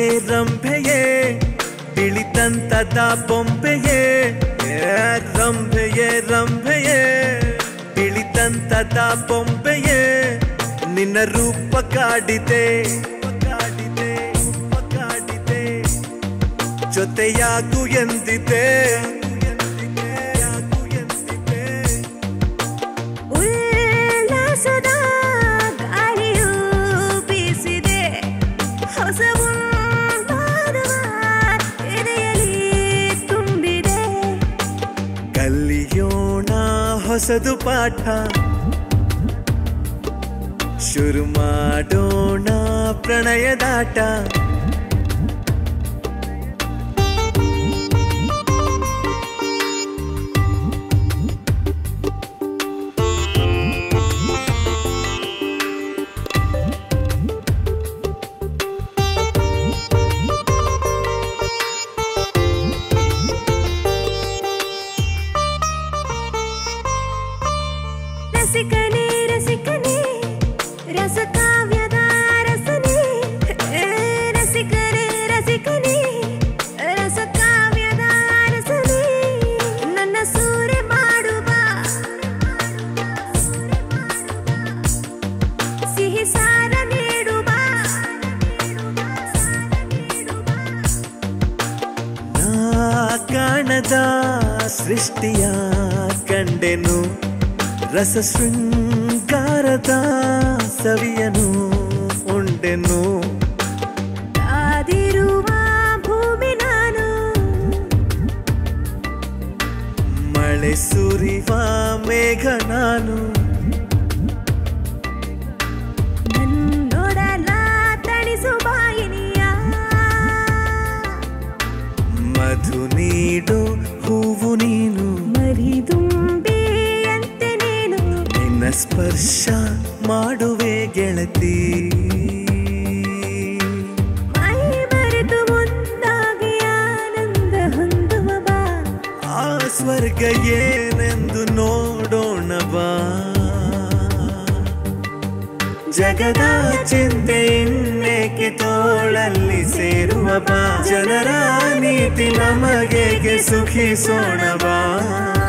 ರಂಭೆಯೇ ರಂಭೆಯೇ ತಿಳಿತಂತದ ಬೊಂಬೆಯೇ ಏ, ರಂಭೆಯೇ ರಂಭೆಯೇ ತಿಳಿತಂತದ ಬೊಂಬೆಯೇ ನಿನ್ನ ರೂಪ ಕಾಡಿದೆ ಕಾಡಿದೆ ಕಾಡಿದೆ ಜೊತೆಯಾಗು ಎಂದಿದೆ ಯಾಗು ಎಂದಿದೆ ಉಲ್ಲಾಸದ ಗಾಳಿಯು ಬೀಸಿದೆ ಹೊಸ ಉನ್ಮಾದವ ಎದೆಯಲ್ಲಿ ತುಂಬಿದೆ ಕಲಿಯೋಣ ಹೊಸದು ಪಾಠ ಶುರು ಮಾಡೋಣ ಪ್ರಣಯದಾಟ ರಸಿಕನೇ ರಸಿಕನೇ ರಸಕಾವ್ಯದ ರಸನೆ ಏ, ರಸಿಕನೇ ರಸಿಕನೇ ರಸಕಾವ್ಯದ ರಸನೆ ನನ್ನ ಸೂರೆ ಮಾಡುವ ಸಿಹಿ ಸಾರ ನೀಡುವ ನಾ ಕಾಣದ ಸೃಷ್ಟಿಯ ಕಂಡೆನು ರಸ ಶೃಂಗಾರದ ಸವಿಯನು ಉಂಡೆನು ಕಾದಿರುವ ಭೂಮಿ ನಾನು ಮಳೆ ಸುರಿವ ಮೇಘ ನಾನು ನನ್ನೊಡಲ ತಣಿಸು ಬಾಯಿನಿಯ ಮಧು ನೀಡು ಹೂವು ನೀನು ಮರಿದುಂಬಿಯಂತೆ ನೀನು ನಿನ್ನ ಸ್ಪರ್ಶ ಮಾಡುವೆ ಗೆಳತಿ ಮೈ ಮರೆತು ಮುಂದಾಗಿ ಆನಂದ ಹೊಂದುವ ಬಾ ಆ ಸ್ವರ್ಗ ಏನೆಂದು ನೋಡೋಣ ಬಾ ಜಗದ ಚಿಂತೆ ಇನ್ನೇಕೆ ತೋಳಲ್ಲಿ ಸೇರುವ ಬಾ ಜನರ ನೀತಿ ನಮಗೆ ಸುಖಿಸೋಣ ಬಾ